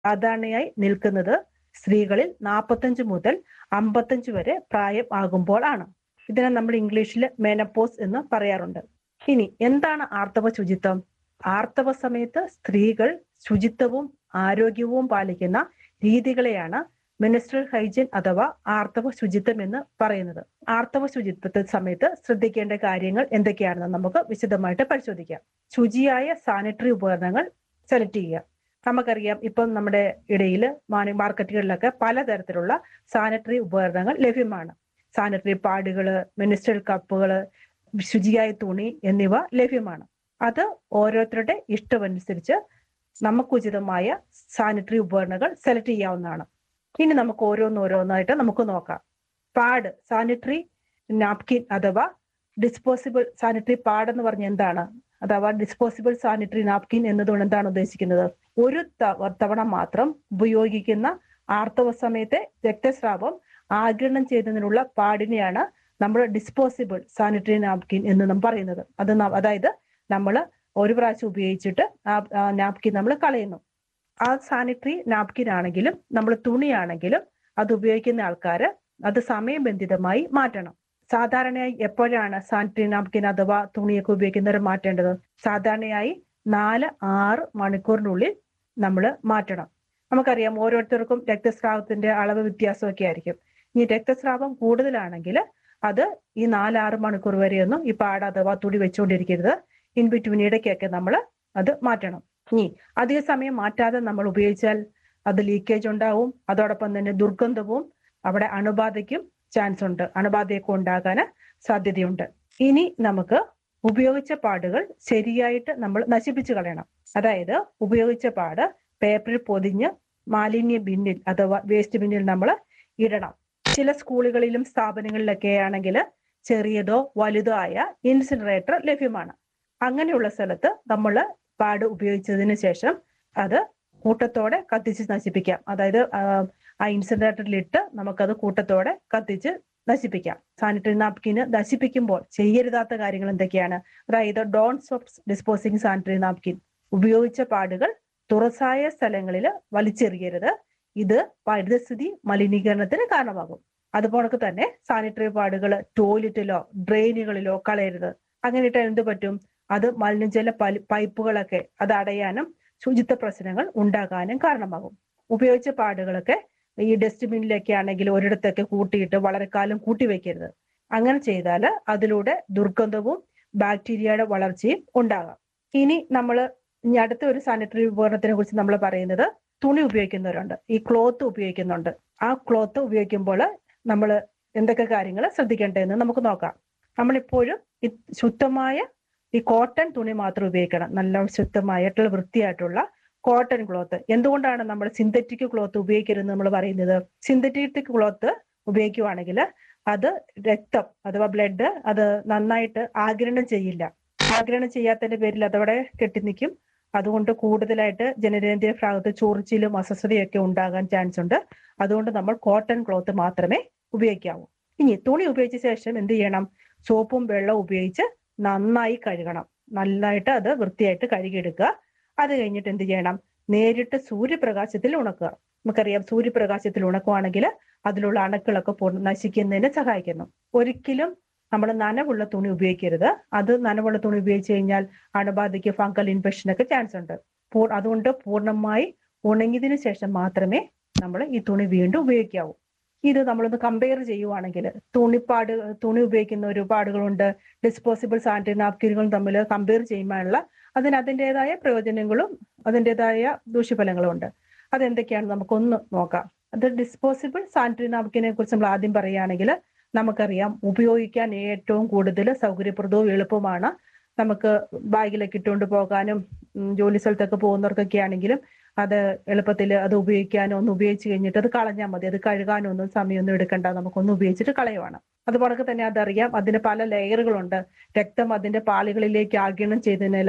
സാധാരണയായി നിൽക്കുന്നത് സ്ത്രീകളിൽ നാൽപ്പത്തഞ്ച് മുതൽ അമ്പത്തഞ്ച് വരെ പ്രായം ആകുമ്പോൾ ആണ് ഇതിനെ നമ്മൾ ഇംഗ്ലീഷിൽ മെനപ്പോസ് എന്ന് പറയാറുണ്ട് ഇനി എന്താണ് ആർത്തവ ശുചിത്വം ആർത്തവ സമയത്ത് സ്ത്രീകൾ ശുചിത്വവും ആരോഗ്യവും പാലിക്കുന്ന രീതികളെയാണ് മിനിസ്ട്രൽ ഹൈജീൻ അഥവാ ആർത്തവ ശുചിത്വം എന്ന് പറയുന്നത് ആർത്തവ ശുചിത്വത്തെ സമയത്ത് ശ്രദ്ധിക്കേണ്ട കാര്യങ്ങൾ എന്തൊക്കെയാണെന്ന് നമുക്ക് വിശദമായിട്ട് പരിശോധിക്കാം ശുചിയായ സാനിറ്ററി ഉപകരണങ്ങൾ സെലക്ട് ചെയ്യുക നമുക്കറിയാം ഇപ്പം നമ്മുടെ ഇടയിൽ മാർക്കറ്റുകളിലൊക്കെ പലതരത്തിലുള്ള സാനിറ്ററി ഉപകരണങ്ങൾ ലഭ്യമാണ് സാനിറ്ററി പാഡുകള് മിനിസ്ട്രൽ കപ്പുകള് ശുചിയായ തുണി എന്നിവ ലഭ്യമാണ് അത് ഓരോരുത്തരുടെ ഇഷ്ടമനുസരിച്ച് നമുക്കുചിതമായ സാനിറ്ററി ഉപകരണങ്ങൾ സെലക്ട് ചെയ്യാവുന്നതാണ് ഇനി നമുക്ക് ഓരോന്നോരോന്നായിട്ട് നമുക്ക് നോക്കാം പാഡ് സാനിറ്ററി നാപ്കിൻ അഥവാ ഡിസ്പോസിബിൾ സാനിറ്ററി പാഡ് എന്ന് പറഞ്ഞ എന്താണ് അഥവാ ഡിസ്പോസിബിൾ സാനിറ്ററി നാപ്കിൻ എന്നതുകൊണ്ട് എന്താണ് ഉദ്ദേശിക്കുന്നത് ഒരു തവണ മാത്രം ഉപയോഗിക്കുന്ന ആർത്തവ സമയത്തെ രക്തസ്രാവം ആഗിരണം ചെയ്യുന്നതിനുള്ള പാടിനെയാണ് നമ്മൾ ഡിസ്പോസിബിൾ സാനിറ്ററി നാപ്കിൻ എന്ന് നാം പറയുന്നത് അത് അതായത് നമ്മൾ ഒരു പ്രാവശ്യം ഉപയോഗിച്ചിട്ട് ആ നാപ്കിൻ നമ്മൾ കളയുന്നു ആ സാനിറ്ററി നാപ്കിൻ ആണെങ്കിലും നമ്മൾ തുണിയാണെങ്കിലും അത് ഉപയോഗിക്കുന്ന ആൾക്കാർ അത് സമയബന്ധിതമായി മാറ്റണം സാധാരണയായി എപ്പോഴാണ് സാനിറ്ററി നാപ്കിൻ അഥവാ തുണിയൊക്കെ ഉപയോഗിക്കുന്നവർ മാറ്റേണ്ടത് സാധാരണയായി നാല് ആറ് മണിക്കൂറിനുള്ളിൽ നമ്മൾ മാറ്റണം നമുക്കറിയാം ഓരോരുത്തർക്കും രക്തസ്രാവത്തിന്റെ അളവ് വ്യത്യാസമൊക്കെ ആയിരിക്കും ഇനി രക്തസ്രാവം കൂടുതലാണെങ്കിൽ അത് ഈ നാലാറ് മണിക്കൂർ വരെയൊന്നും ഈ പാട അഥവാ തുണി വെച്ചുകൊണ്ടിരിക്കരുത് ഇൻ ബിറ്റ്വീൻ ഇടയ്ക്കൊക്കെ നമ്മൾ അത് മാറ്റണം ഇനി അധിക സമയം മാറ്റാതെ നമ്മൾ ഉപയോഗിച്ചാൽ അത് ലീക്കേജ് ഉണ്ടാവും അതോടൊപ്പം തന്നെ ദുർഗന്ധവും അവിടെ അണുബാധയ്ക്കും ചാൻസ് ഉണ്ട് അണുബാധയൊക്കെ ഉണ്ടാകാൻ സാധ്യതയുണ്ട് ഇനി നമുക്ക് ഉപയോഗിച്ച പാടുകൾ ശരിയായിട്ട് നമ്മൾ നശിപ്പിച്ചു കളയണം അതായത് ഉപയോഗിച്ച പാട് പേപ്പറിൽ പൊതിഞ്ഞ് മാലിന്യ ബിന്നിൽ അഥവാ വേസ്റ്റ് ബിന്നിൽ നമ്മൾ ഇടണം ചില സ്കൂളുകളിലും സ്ഥാപനങ്ങളിലൊക്കെ ആണെങ്കിൽ ചെറിയതോ വലുതോ ആയ ഇൻസിനറേറ്റർ ലഭ്യമാണ് അങ്ങനെയുള്ള സ്ഥലത്ത് നമ്മൾ പാട് ഉപയോഗിച്ചതിന് ശേഷം അത് കൂട്ടത്തോടെ കത്തിച്ച് നശിപ്പിക്കാം അതായത് ആ ഇൻസിനറേറ്ററിലിട്ട് നമുക്കത് കൂട്ടത്തോടെ കത്തിച്ച് നശിപ്പിക്കാം സാനിറ്ററി നാപ്കിന് നശിപ്പിക്കുമ്പോൾ ചെയ്യരുതാത്ത കാര്യങ്ങൾ എന്തൊക്കെയാണ് അതായത് don't stop disposing sanitary napkin ഉപയോഗിച്ച പാടുകൾ തുറസായ സ്ഥലങ്ങളിൽ വലിച്ചെറിയരുത് ഇത് പരിസ്ഥിതി മലിനീകരണത്തിന് കാരണമാകും അതുപോലെ തന്നെ സാനിറ്ററി പാടുകൾ ടോയ്ലറ്റിലോ ഡ്രെയിനുകളിലോ കളയരുത് അങ്ങനെ ഇട്ടാൽ എന്ത് പറ്റും അത് മലിനജല പൈപ്പുകളൊക്കെ അത് അടയാനും ശുചിത്വ പ്രശ്നങ്ങൾ ഉണ്ടാകാനും കാരണമാകും ഉപയോഗിച്ച പാടുകളൊക്കെ ഈ ഡസ്റ്റ്ബിന്നിലൊക്കെ ആണെങ്കിൽ ഒരിടത്തൊക്കെ കൂട്ടിയിട്ട് വളരെ കാലം കൂട്ടി വെക്കരുത് അങ്ങനെ ചെയ്താൽ അതിലൂടെ ദുർഗന്ധവും ബാക്ടീരിയയുടെ വളർച്ചയും ഉണ്ടാകാം ഇനി നമ്മൾ ഇനി അടുത്ത ഒരു സാനിറ്ററി ഉപകരണത്തിനെ കുറിച്ച് നമ്മൾ പറയുന്നത് തുണി ഉപയോഗിക്കുന്നവരുണ്ട് ഈ ക്ലോത്ത് ഉപയോഗിക്കുന്നുണ്ട് ആ ക്ലോത്ത് ഉപയോഗിക്കുമ്പോൾ നമ്മൾ എന്തൊക്കെ കാര്യങ്ങൾ ശ്രദ്ധിക്കേണ്ടതെന്ന് നമുക്ക് നോക്കാം നമ്മളിപ്പോഴും ഈ ശുദ്ധമായ ഈ കോട്ടൺ തുണി മാത്രം ഉപയോഗിക്കണം നല്ല ശുദ്ധമായിട്ടുള്ള വൃത്തിയായിട്ടുള്ള കോട്ടൺ ക്ലോത്ത് എന്തുകൊണ്ടാണ് നമ്മൾ സിന്തറ്റിക് ക്ലോത്ത് ഉപയോഗിക്കരുതെന്ന് നമ്മൾ പറയുന്നത് സിന്തറ്റിക് ക്ലോത്ത് ഉപയോഗിക്കുവാണെങ്കിൽ അത് രക്തം അഥവാ ബ്ലഡ് അത് നന്നായിട്ട് ആഗിരണം ചെയ്യില്ല ആഗിരണം ചെയ്യാത്തതിന്റെ പേരിൽ അതവിടെ കെട്ടിനിൽക്കും അതുകൊണ്ട് കൂടുതലായിട്ട് ജനനേന്ദ്രിയ ഭാഗത്ത് ചൊറിച്ചിലും അസ്വസ്ഥതയൊക്കെ ഉണ്ടാകാൻ ചാൻസ് ഉണ്ട് അതുകൊണ്ട് നമ്മൾ കോട്ടൺ ക്ലോത്ത് മാത്രമേ ഉപയോഗിക്കാവൂ ഇനി തുണി ഉപയോഗിച്ച ശേഷം എന്ത് ചെയ്യണം സോപ്പും വെള്ളവും ഉപയോഗിച്ച് നന്നായി കഴുകണം നന്നായിട്ട് അത് വൃത്തിയായിട്ട് കഴുകിയെടുക്കുക അത് കഴിഞ്ഞിട്ട് എന്ത് ചെയ്യണം നേരിട്ട് സൂര്യപ്രകാശത്തിൽ ഉണക്കുക നമുക്കറിയാം സൂര്യപ്രകാശത്തിൽ ഉണക്കുവാണെങ്കിൽ അതിലുള്ള അണുക്കളൊക്കെ പൂർണ്ണ നശിക്കുന്നതിന് സഹായിക്കുന്നു ഒരിക്കലും നമ്മൾ നനവുള്ള തുണി ഉപയോഗിക്കരുത് അത് നനവുള്ള തുണി ഉപയോഗിച്ച് കഴിഞ്ഞാൽ അണുബാധയ്ക്ക് ഫംഗൽ ഇൻഫെക്ഷനൊക്കെ ചാൻസ് ഉണ്ട് അതുകൊണ്ട് പൂർണ്ണമായി ഉണങ്ങിയതിനു ശേഷം മാത്രമേ നമ്മൾ ഈ തുണി വീണ്ടും ഉപയോഗിക്കാവൂ ഇത് നമ്മളൊന്ന് കമ്പയർ ചെയ്യുവാണെങ്കിൽ തുണിപ്പാട് തുണി ഉപയോഗിക്കുന്ന ഒരുപാടുകളുണ്ട് ഡിസ്പോസിബിൾ സാനിറ്ററി നാപ്കിനുകളും തമ്മിൽ കമ്പയർ ചെയ്യുമ്പോഴുള്ള അതിന് അതിൻ്റെതായ പ്രയോജനങ്ങളും അതിൻ്റെതായ ദൂഷ്യഫലങ്ങളും ഉണ്ട് അതെന്തൊക്കെയാണെന്ന് നമുക്കൊന്ന് നോക്കാം അത് ഡിസ്പോസിബിൾ സാനിറ്ററി നാപ്കിനെ കുറിച്ച് നമ്മൾ ആദ്യം പറയുകയാണെങ്കിൽ നമുക്കറിയാം ഉപയോഗിക്കാൻ ഏറ്റവും കൂടുതൽ സൗകര്യപ്രദവും എളുപ്പമാണ് നമുക്ക് ബാഗിലൊക്കെ ഇട്ടുകൊണ്ട് പോകാനും ജോലി സ്ഥലത്തൊക്കെ പോകുന്നവർക്കൊക്കെ ആണെങ്കിലും അത് എളുപ്പത്തിൽ അത് ഉപയോഗിക്കാനോ ഒന്ന് ഉപയോഗിച്ച് കഴിഞ്ഞിട്ട് അത് കളഞ്ഞാൽ മതി അത് കഴുകാനോ ഒന്നും സമയമൊന്നും എടുക്കണ്ട നമുക്കൊന്ന് ഉപയോഗിച്ചിട്ട് കളയുവാണ് അതുപോലെ തന്നെ അതറിയാം അതിന് പല ലെയറുകളുണ്ട് രക്തം അതിന്റെ പാളികളിലേക്ക് ആഗിരണം ചെയ്തതിനാൽ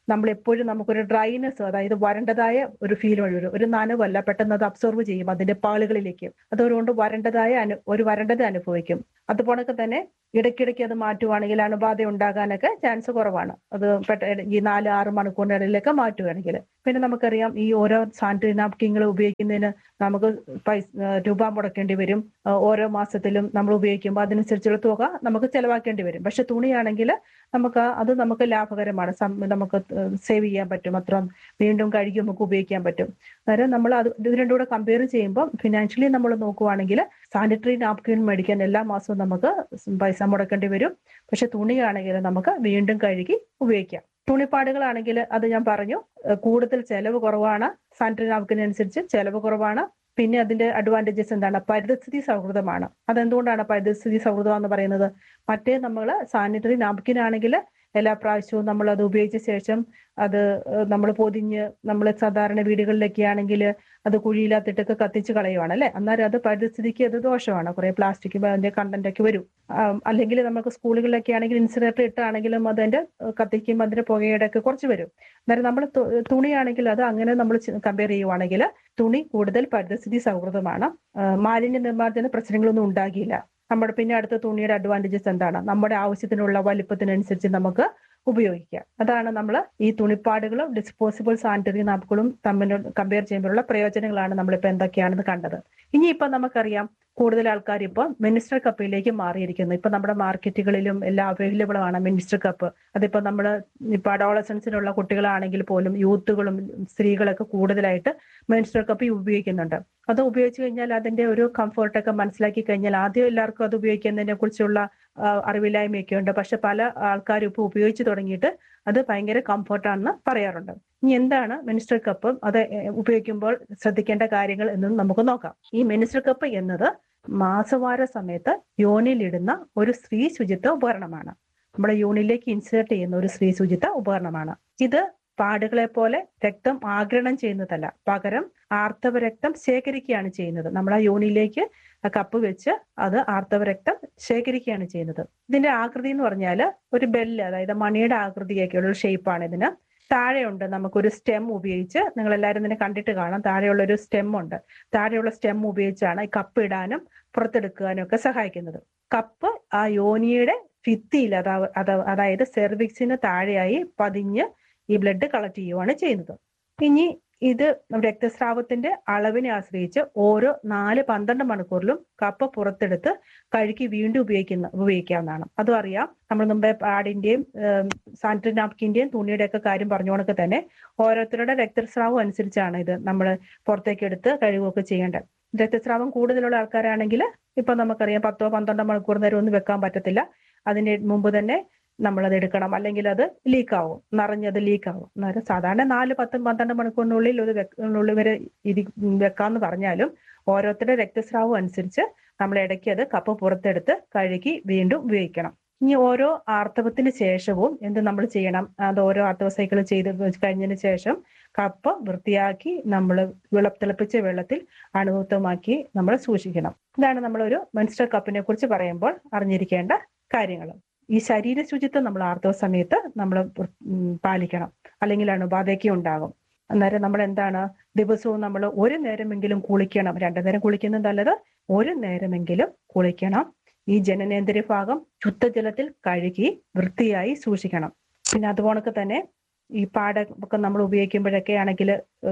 നമ്മൾ എപ്പോഴും നമുക്കൊരു ഡ്രൈനെസ് അതായത് വരണ്ടതായ ഒരു ഫീൽ വരും ഒരു നനവല്ല പെട്ടെന്ന് അത് അബ്സോർവ് ചെയ്യും അതിന്റെ പാളുകളിലേക്ക് അതുകൊണ്ട് വരണ്ടതായ അനു ഒരു വരണ്ടത് അനുഭവിക്കും അതുപോലൊക്കെ തന്നെ ഇടയ്ക്കിടയ്ക്ക് അത് മാറ്റുവാണെങ്കിൽ അണുബാധ ഉണ്ടാകാനൊക്കെ ചാൻസ് കുറവാണ് അത് പെട്ട ഈ നാല് ആറ് മണിക്കൂറിനിടയിലൊക്കെ മാറ്റുകയാണെങ്കിൽ പിന്നെ നമുക്കറിയാം ഈ ഓരോ സാനിറ്ററി നാപ്കിങ്ങൾ ഉപയോഗിക്കുന്നതിന് നമുക്ക് പൈസ രൂപ മുടക്കേണ്ടി വരും ഓരോ മാസത്തിലും നമ്മൾ ഉപയോഗിക്കുമ്പോൾ അതിനനുസരിച്ചുള്ള തുക നമുക്ക് ചെലവാക്കേണ്ടി വരും പക്ഷെ തുണിയാണെങ്കിൽ നമുക്ക് അത് നമുക്ക് ലാഭകരമാണ് നമുക്ക് സേവ് ചെയ്യാൻ പറ്റും അത്ര വീണ്ടും കഴുകി നമുക്ക് ഉപയോഗിക്കാൻ പറ്റും അന്നേരം നമ്മൾ അത് ഇത് രണ്ടും കൂടെ കമ്പയർ ചെയ്യുമ്പോൾ ഫിനാൻഷ്യലി നമ്മൾ നോക്കുവാണെങ്കിൽ സാനിറ്ററി നാപ്കിൻ മേടിക്കാൻ എല്ലാ മാസവും നമുക്ക് പൈസ മുടക്കേണ്ടി വരും പക്ഷെ തുണിയാണെങ്കിൽ നമുക്ക് വീണ്ടും കഴുകി ഉപയോഗിക്കാം തുണിപ്പാടുകളാണെങ്കിൽ അത് ഞാൻ പറഞ്ഞു കൂടുതൽ ചെലവ് കുറവാണ് സാനിറ്ററി നാപ്കിനനുസരിച്ച് ചെലവ് കുറവാണ് പിന്നെ അതിന്റെ അഡ്വാൻറ്റേജസ് എന്താണ് പരിസ്ഥിതി സൗഹൃദമാണ് അതെന്തുകൊണ്ടാണ് പരിസ്ഥിതി സൗഹൃദം എന്ന് പറയുന്നത് മറ്റേ നമ്മൾ സാനിറ്ററി നാപ്കിൻ ആണെങ്കിൽ എല്ലാ പ്രാവശ്യവും നമ്മൾ അത് ഉപയോഗിച്ച ശേഷം അത് നമ്മൾ പൊതിഞ്ഞ് നമ്മൾ സാധാരണ വീടുകളിലൊക്കെ ആണെങ്കിൽ അത് കുഴിയിലാത്തിട്ടൊക്കെ കത്തിച്ച് കളയുവാണ് അല്ലെ അന്നേരം അത് പരിസ്ഥിതിക്ക് അത് ദോഷമാണ് കുറെ പ്ലാസ്റ്റിക് അതിന്റെ കണ്ടന്റ് ഒക്കെ വരും അല്ലെങ്കിൽ നമുക്ക് സ്കൂളുകളിലൊക്കെ ആണെങ്കിൽ ഇൻസിനേറ്റർ ഇട്ടാണെങ്കിലും അതിന്റെ കത്തിക്കുമ്പോൾ അതിന്റെ പുകയുടെ ഒക്കെ കുറച്ച് വരും അന്നേരം നമ്മൾ തുണിയാണെങ്കിൽ അത് അങ്ങനെ നമ്മൾ കമ്പയർ ചെയ്യുവാണെങ്കിൽ തുണി കൂടുതൽ പരിസ്ഥിതി സൗഹൃദമാണ് മാലിന്യ നിർമ്മാർജ്ജന പ്രശ്നങ്ങളൊന്നും ഉണ്ടാകില്ല നമ്മുടെ പിന്നെ അടുത്ത തുണിയുടെ അഡ്വാൻറ്റേജസ് എന്താണ് നമ്മുടെ ആവശ്യത്തിനുള്ള വലിപ്പത്തിനനുസരിച്ച് നമുക്ക് ഉപയോഗിക്കാം അതാണ് നമ്മൾ ഈ തുണിപ്പാടുകളും ഡിസ്പോസിബിൾ സാനിറ്ററി നാപ്പുകളും തമ്മിൽ കമ്പയർ ചെയ്യുമ്പോഴുള്ള പ്രയോജനങ്ങളാണ് നമ്മളിപ്പോൾ എന്തൊക്കെയാണെന്ന് കണ്ടത് ഇനിയിപ്പോൾ നമുക്കറിയാം കൂടുതൽ ആൾക്കാർ ഇപ്പോൾ മിനിസ്റ്റർ കപ്പിലേക്ക് മാറിയിരിക്കുന്നു ഇപ്പൊ നമ്മുടെ മാർക്കറ്റുകളിലും എല്ലാം അവൈലബിൾ ആണ് മിനിസ്റ്റർ കപ്പ് അതിപ്പോ നമ്മൾ ഇപ്പൊ അഡോളസൻസിനുള്ള കുട്ടികളാണെങ്കിൽ പോലും യൂത്തുകളും സ്ത്രീകളൊക്കെ കൂടുതലായിട്ട് മിനിസ്റ്റർ കപ്പ് ഉപയോഗിക്കുന്നുണ്ട് അത് ഉപയോഗിച്ച് കഴിഞ്ഞാൽ അതിന്റെ ഒരു കംഫർട്ടൊക്കെ മനസ്സിലാക്കി കഴിഞ്ഞാൽ ആദ്യം എല്ലാവർക്കും അത് ഉപയോഗിക്കുന്നതിനെ കുറിച്ചുള്ള അറിവില്ലായ്മയൊക്കെ ഉണ്ട് പക്ഷെ പല ആൾക്കാരും ഇപ്പോൾ ഉപയോഗിച്ച് തുടങ്ങിയിട്ട് അത് ഭയങ്കര കംഫർട്ടാണെന്ന് പറയാറുണ്ട് ഇനി എന്താണ് മിനിസ്റ്റർ കപ്പ് അത് ഉപയോഗിക്കുമ്പോൾ ശ്രദ്ധിക്കേണ്ട കാര്യങ്ങൾ എന്നും നമുക്ക് നോക്കാം ഈ മിനിസ്റ്റർ കപ്പ് എന്നത് മാസവാര സമയത്ത് യോനിലിടുന്ന ഒരു സ്ത്രീ ശുചിത്വ ഉപകരണമാണ് നമ്മുടെ യൂണിലേക്ക് ഇൻസേർട്ട് ചെയ്യുന്ന ഒരു സ്ത്രീ ശുചിത്വ ഉപകരണമാണ് ഇത് പാടുകളെ പോലെ രക്തം ആഗിരണം ചെയ്യുന്നതല്ല പകരം ആർത്തവ രക്തം ശേഖരിക്കുകയാണ് ചെയ്യുന്നത് നമ്മൾ ആ യോനിയിലേക്ക് കപ്പ് വെച്ച് അത് ആർത്തവ രക്തം ശേഖരിക്കുകയാണ് ചെയ്യുന്നത് ഇതിന്റെ ആകൃതി എന്ന് പറഞ്ഞാൽ ഒരു ബെല്ല് അതായത് മണിയുടെ ആകൃതിയൊക്കെയുള്ള ഒരു ഷേപ്പാണ് ഇതിന് താഴെയുണ്ട് നമുക്കൊരു സ്റ്റെം ഉപയോഗിച്ച് നിങ്ങൾ എല്ലാവരും തന്നെ കണ്ടിട്ട് കാണാം താഴെയുള്ള ഒരു സ്റ്റെം ഉണ്ട് താഴെയുള്ള സ്റ്റെം ഉപയോഗിച്ചാണ് ഈ കപ്പ് ഇടാനും പുറത്തെടുക്കാനും ഒക്കെ സഹായിക്കുന്നത് കപ്പ് ആ യോനിയുടെ ഭിത്തിയിൽ അതാ അതായത് സെർവിക്സിന് താഴെയായി പതിഞ്ഞ് ഈ ബ്ലഡ് കളക്ട് ചെയ്യുവാണ് ചെയ്യുന്നത് ഇനി ഇത് രക്തസ്രാവത്തിന്റെ അളവിനെ ആശ്രയിച്ച് ഓരോ നാല് പന്ത്രണ്ട് മണിക്കൂറിലും കപ്പ പുറത്തെടുത്ത് കഴുകി വീണ്ടും ഉപയോഗിക്കുന്ന ഉപയോഗിക്കാവുന്നതാണ് അതും അറിയാം നമ്മൾ മുമ്പേ പാഡിന്റെയും സാനിറ്ററി നാപ്കിന്റെയും തുണിയുടെ ഒക്കെ കാര്യം പറഞ്ഞുകൊണ്ടൊക്കെ തന്നെ ഓരോരുത്തരുടെ രക്തസ്രാവം അനുസരിച്ചാണ് ഇത് നമ്മൾ പുറത്തേക്ക് എടുത്ത് കഴുകുകയൊക്കെ ചെയ്യേണ്ടത് രക്തസ്രാവം കൂടുതലുള്ള ആൾക്കാരാണെങ്കിൽ ഇപ്പൊ നമുക്കറിയാം പത്തോ പന്ത്രണ്ടോ മണിക്കൂർ നേരം ഒന്നും വെക്കാൻ പറ്റത്തില്ല അതിന് മുമ്പ് തന്നെ നമ്മളത് എടുക്കണം അല്ലെങ്കിൽ അത് ലീക്ക് ആവും നിറഞ്ഞത് ലീക്ക് ആവും അന്നേരം സാധാരണ നാല് പത്തും പന്ത്രണ്ട് മണിക്കൂറിനുള്ളിൽ ഒരു ഉള്ളിൽ വരെ ഇരി വെക്കാന്ന് പറഞ്ഞാലും ഓരോരുത്തരുടെ രക്തസ്രാവം അനുസരിച്ച് നമ്മൾ ഇടയ്ക്ക് അത് കപ്പ് പുറത്തെടുത്ത് കഴുകി വീണ്ടും ഉപയോഗിക്കണം ഇനി ഓരോ ആർത്തവത്തിന് ശേഷവും എന്ത് നമ്മൾ ചെയ്യണം അത് ഓരോ ആർത്തവ സൈക്കിൾ ചെയ്ത് കഴിഞ്ഞതിന് ശേഷം കപ്പ് വൃത്തിയാക്കി നമ്മൾ തിളപ്പിച്ച വെള്ളത്തിൽ അണുമുക്തമാക്കി നമ്മൾ സൂക്ഷിക്കണം ഇതാണ് നമ്മളൊരു മെൻസ്ട്രൽ കപ്പിനെ കുറിച്ച് പറയുമ്പോൾ അറിഞ്ഞിരിക്കേണ്ട കാര്യങ്ങൾ ഈ ശരീര ശുചിത്വം നമ്മൾ ആർത്തവ സമയത്ത് നമ്മൾ പാലിക്കണം അല്ലെങ്കിൽ അണുബാധയ്ക്ക് ഉണ്ടാകും അന്നേരം നമ്മൾ എന്താണ് ദിവസവും നമ്മൾ ഒരു നേരമെങ്കിലും കുളിക്കണം രണ്ടു നേരം കുളിക്കുന്നത് നല്ലത് ഒരു നേരമെങ്കിലും കുളിക്കണം ഈ ജനനേന്ദ്രിയ ഭാഗം ശുദ്ധജലത്തിൽ കഴുകി വൃത്തിയായി സൂക്ഷിക്കണം പിന്നെ അതുപോലൊക്കെ തന്നെ ഈ പാട ഒക്കെ നമ്മൾ ഉപയോഗിക്കുമ്പോഴൊക്കെ ആണെങ്കിൽ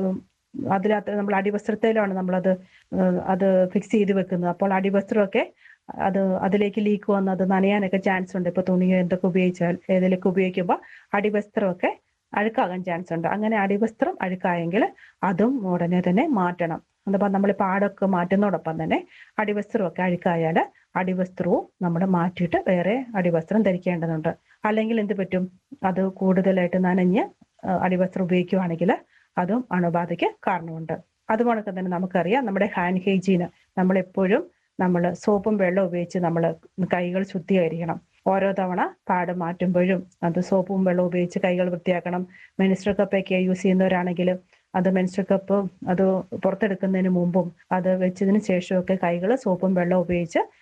അതിനകത്ത് നമ്മൾ അടിവസ്ത്രത്തിലാണ് നമ്മളത് അത് ഫിക്സ് ചെയ്ത് വെക്കുന്നത് അപ്പോൾ അടിവസ്ത്രമൊക്കെ അത് അതിലേക്ക് ലീക്ക് വന്ന് അത് നനയാനൊക്കെ ചാൻസ് ഉണ്ട് ഇപ്പൊ തുണിയോ എന്തൊക്കെ ഉപയോഗിച്ചാൽ ഏതിലൊക്കെ ഉപയോഗിക്കുമ്പോൾ അടിവസ്ത്രമൊക്കെ അഴുക്കാകാൻ ചാൻസ് ഉണ്ട് അങ്ങനെ അടിവസ്ത്രം അഴുക്കായെങ്കിൽ അതും ഉടനെ തന്നെ മാറ്റണം അതിപ്പോ നമ്മൾ പാടൊക്കെ മാറ്റുന്നതോടൊപ്പം തന്നെ അടിവസ്ത്രമൊക്കെ അഴുക്കായാൽ അടിവസ്ത്രവും നമ്മൾ മാറ്റിയിട്ട് വേറെ അടിവസ്ത്രം ധരിക്കേണ്ടതുണ്ട് അല്ലെങ്കിൽ എന്ത് പറ്റും അത് കൂടുതലായിട്ട് നനഞ്ഞ് അടിവസ്ത്രം ഉപയോഗിക്കുകയാണെങ്കിൽ അതും അണുബാധയ്ക്ക് കാരണമുണ്ട് അതുപോലെ തന്നെ നമുക്കറിയാം നമ്മുടെ ഹാൻഡ് ഹൈജീന് നമ്മൾ എപ്പോഴും നമ്മൾ സോപ്പും വെള്ളം ഉപയോഗിച്ച് നമ്മൾ കൈകൾ ശുദ്ധീകരിക്കണം ഓരോ തവണ പാട് മാറ്റുമ്പോഴും അത് സോപ്പും വെള്ളം ഉപയോഗിച്ച് കൈകൾ വൃത്തിയാക്കണം മെനിസ്റ്റർ കപ്പൊക്കെ യൂസ് ചെയ്യുന്നവരാണെങ്കിൽ അത് മെൻസ്ട്രൽ കപ്പ് അത് പുറത്തെടുക്കുന്നതിന് മുമ്പും അത് വെച്ചതിന് ശേഷമൊക്കെ കൈകൾ സോപ്പും വെള്ളം ഉപയോഗിച്ച്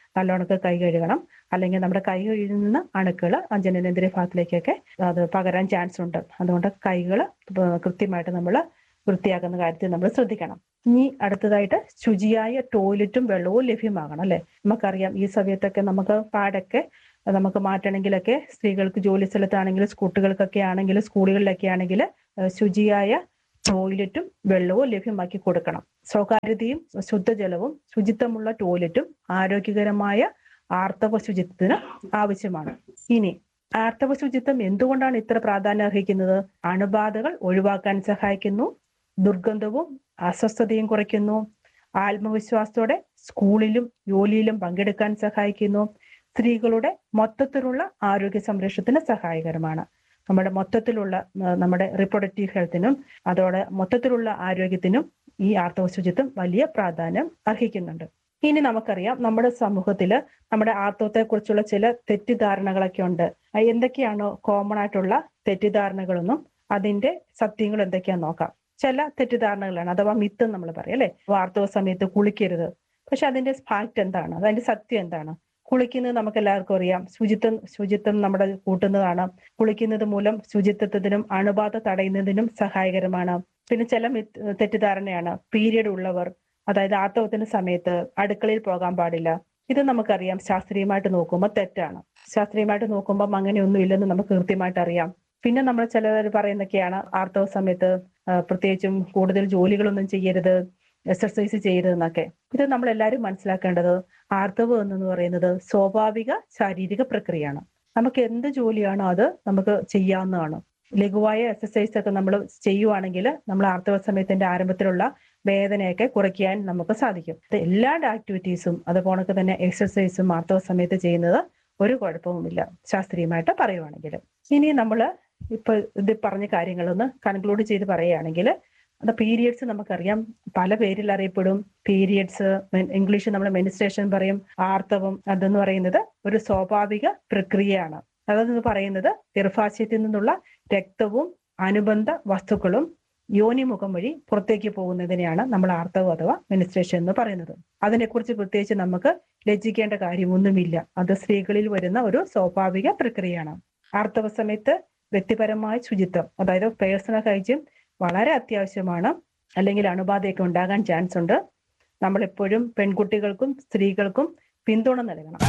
നല്ലോണക്ക് കൈ കഴുകണം അല്ലെങ്കിൽ നമ്മുടെ കൈ കഴുകുന്ന അണുക്കൾ ജനനേന്ദ്രിയ ഭാഗത്തിലേക്കൊക്കെ അത് പകരാൻ ചാൻസ് ഉണ്ട് അതുകൊണ്ട് കൈകൾ കൃത്യമായിട്ട് നമ്മൾ വൃത്തിയാക്കുന്ന കാര്യത്തിൽ നമ്മൾ ശ്രദ്ധിക്കണം ഇനി അടുത്തതായിട്ട് ശുചിയായ ടോയ്ലറ്റും വെള്ളവും ലഭ്യമാകണം അല്ലെ നമുക്കറിയാം ഈ സമയത്തൊക്കെ നമുക്ക് പാടൊക്കെ നമുക്ക് മാറ്റണമെങ്കിലൊക്കെ സ്ത്രീകൾക്ക് ജോലി സ്ഥലത്താണെങ്കിലും കുട്ടികൾക്കൊക്കെ ആണെങ്കിലും സ്കൂളുകളിലൊക്കെ ആണെങ്കിൽ ശുചിയായ ടോയ്ലറ്റും വെള്ളവും ലഭ്യമാക്കി കൊടുക്കണം സ്വകാര്യതയും ശുദ്ധജലവും ശുചിത്വമുള്ള ടോയ്ലറ്റും ആരോഗ്യകരമായ ആർത്തവ ശുചിത്വത്തിന് ആവശ്യമാണ് ഇനി ആർത്തവ ശുചിത്വം എന്തുകൊണ്ടാണ് ഇത്ര പ്രാധാന്യം അർഹിക്കുന്നത് അണുബാധകൾ ഒഴിവാക്കാൻ സഹായിക്കുന്നു ദുർഗന്ധവും അസ്വസ്ഥതയും കുറയ്ക്കുന്നു ആത്മവിശ്വാസത്തോടെ സ്കൂളിലും ജോലിയിലും പങ്കെടുക്കാൻ സഹായിക്കുന്നു സ്ത്രീകളുടെ മൊത്തത്തിലുള്ള ആരോഗ്യ സംരക്ഷണത്തിന് സഹായകരമാണ് നമ്മുടെ മൊത്തത്തിലുള്ള നമ്മുടെ റിപ്രൊഡക്റ്റീവ് ഹെൽത്തിനും അതോടെ മൊത്തത്തിലുള്ള ആരോഗ്യത്തിനും ഈ ആർത്തവ ശുചിത്വം വലിയ പ്രാധാന്യം അർഹിക്കുന്നുണ്ട് ഇനി നമുക്കറിയാം നമ്മുടെ സമൂഹത്തിൽ നമ്മുടെ ആർത്തവത്തെ കുറിച്ചുള്ള ചില തെറ്റിദ്ധാരണകളൊക്കെ ഉണ്ട് എന്തൊക്കെയാണോ കോമൺ ആയിട്ടുള്ള തെറ്റിദ്ധാരണകളൊന്നും അതിന്റെ സത്യങ്ങൾ എന്തൊക്കെയാന്ന് നോക്കാം ചില തെറ്റിദ്ധാരണകളാണ് അഥവാ മിത്ത് നമ്മൾ പറയും അല്ലെ ആർത്തവ സമയത്ത് കുളിക്കരുത് പക്ഷെ അതിന്റെ ഫാക്ട് എന്താണ് അതിന്റെ സത്യം എന്താണ് കുളിക്കുന്നത് നമുക്ക് എല്ലാവർക്കും അറിയാം ശുചിത്വം ശുചിത്വം നമ്മുടെ കൂട്ടുന്നതാണ് കുളിക്കുന്നത് മൂലം ശുചിത്വത്തിനും അണുബാധ തടയുന്നതിനും സഹായകരമാണ് പിന്നെ ചില തെറ്റിദ്ധാരണയാണ് പീരിയഡ് ഉള്ളവർ അതായത് ആർത്തവത്തിന്റെ സമയത്ത് അടുക്കളയിൽ പോകാൻ പാടില്ല ഇത് നമുക്കറിയാം ശാസ്ത്രീയമായിട്ട് നോക്കുമ്പോൾ തെറ്റാണ് ശാസ്ത്രീയമായിട്ട് നോക്കുമ്പോൾ അങ്ങനെയൊന്നും ഇല്ലെന്ന് നമുക്ക് കൃത്യമായിട്ട് അറിയാം പിന്നെ നമ്മൾ ചിലർ പറയുന്നൊക്കെയാണ് ആർത്തവ സമയത്ത് പ്രത്യേകിച്ചും കൂടുതൽ ജോലികളൊന്നും ചെയ്യരുത് എക്സർസൈസ് ചെയ്യരുതെന്നൊക്കെ ഇത് നമ്മൾ എല്ലാവരും മനസ്സിലാക്കേണ്ടത് ആർത്തവം എന്ന് പറയുന്നത് സ്വാഭാവിക ശാരീരിക പ്രക്രിയയാണ് നമുക്ക് എന്ത് ജോലിയാണോ അത് നമുക്ക് ചെയ്യാവുന്നതാണ് ലഘുവായ എക്സസൈസ് ഒക്കെ നമ്മൾ ചെയ്യുവാണെങ്കിൽ നമ്മൾ ആർത്തവ സമയത്തിന്റെ ആരംഭത്തിലുള്ള വേദനയൊക്കെ കുറയ്ക്കാൻ നമുക്ക് സാധിക്കും എല്ലാ ആക്ടിവിറ്റീസും അതുപോലെ തന്നെ എക്സസൈസും ആർത്തവ സമയത്ത് ചെയ്യുന്നത് ഒരു കുഴപ്പവുമില്ല ശാസ്ത്രീയമായിട്ട് പറയുവാണെങ്കിൽ ഇനി നമ്മൾ ഇപ്പൊ ഇത് പറഞ്ഞ കാര്യങ്ങളൊന്ന് കൺക്ലൂഡ് ചെയ്ത് പറയുകയാണെങ്കിൽ അത് പീരിയഡ്സ് നമുക്കറിയാം പല പേരിൽ അറിയപ്പെടും പീരിയഡ്സ് ഇംഗ്ലീഷ് നമ്മൾ മെനിസ്ട്രേഷൻ പറയും ആർത്തവം അതെന്ന് പറയുന്നത് ഒരു സ്വാഭാവിക പ്രക്രിയയാണ് അതെന്ന് പറയുന്നത് ഗർഭാശയത്തിൽ നിന്നുള്ള രക്തവും അനുബന്ധ വസ്തുക്കളും യോനിമുഖം വഴി പുറത്തേക്ക് പോകുന്നതിനെയാണ് നമ്മൾ ആർത്തവം അഥവാ മെനിസ്ട്രേഷൻ എന്ന് പറയുന്നത് അതിനെക്കുറിച്ച് പ്രത്യേകിച്ച് നമുക്ക് ലജ്ജിക്കേണ്ട കാര്യമൊന്നുമില്ല അത് സ്ത്രീകളിൽ വരുന്ന ഒരു സ്വാഭാവിക പ്രക്രിയയാണ് ആർത്തവ സമയത്ത് വ്യക്തിപരമായ ശുചിത്വം അതായത് പേഴ്സണൽ ഹൈജീൻ വളരെ അത്യാവശ്യമാണ് അല്ലെങ്കിൽ അണുബാധയൊക്കെ ഉണ്ടാകാൻ ചാൻസ് ഉണ്ട് നമ്മൾ എപ്പോഴും പെൺകുട്ടികൾക്കും സ്ത്രീകൾക്കും പിന്തുണ നൽകണം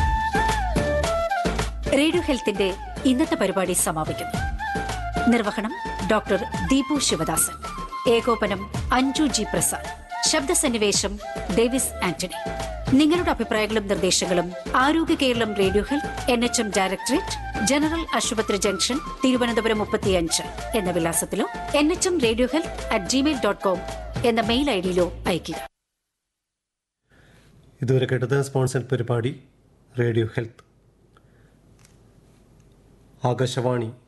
റേഡിയോ ഹെൽത്തിന്റെ ഇന്നത്തെ പരിപാടി സമാപിക്കുന്നു നിർവഹണം ഡോക്ടർ ദീപു ശിവദാസൻ ഏകോപനം അഞ്ജു ജി പ്രസാദ് ശബ്ദസന്നിവേശം ഡേവിസ് ആന്റണി നിങ്ങളുടെ അഭിപ്രായങ്ങളും നിർദ്ദേശങ്ങളും Arogya Keralam radio health N H M directorate general ആശുപത്രി ജംഗ്ഷൻ തിരുവനന്തപുരം മുപ്പത്തിയഞ്ച് എന്ന വിലാസത്തിലോ N H M radio health at Gmail dot com എന്ന മെയിൽ ഐ ഡിയിലോ അയയ്ക്കുക ഇതുവരെ കേട്ടത് സ്പോൺസർ പരിപാടി റേഡിയോ ഹെൽത്ത് ആകാശവാണി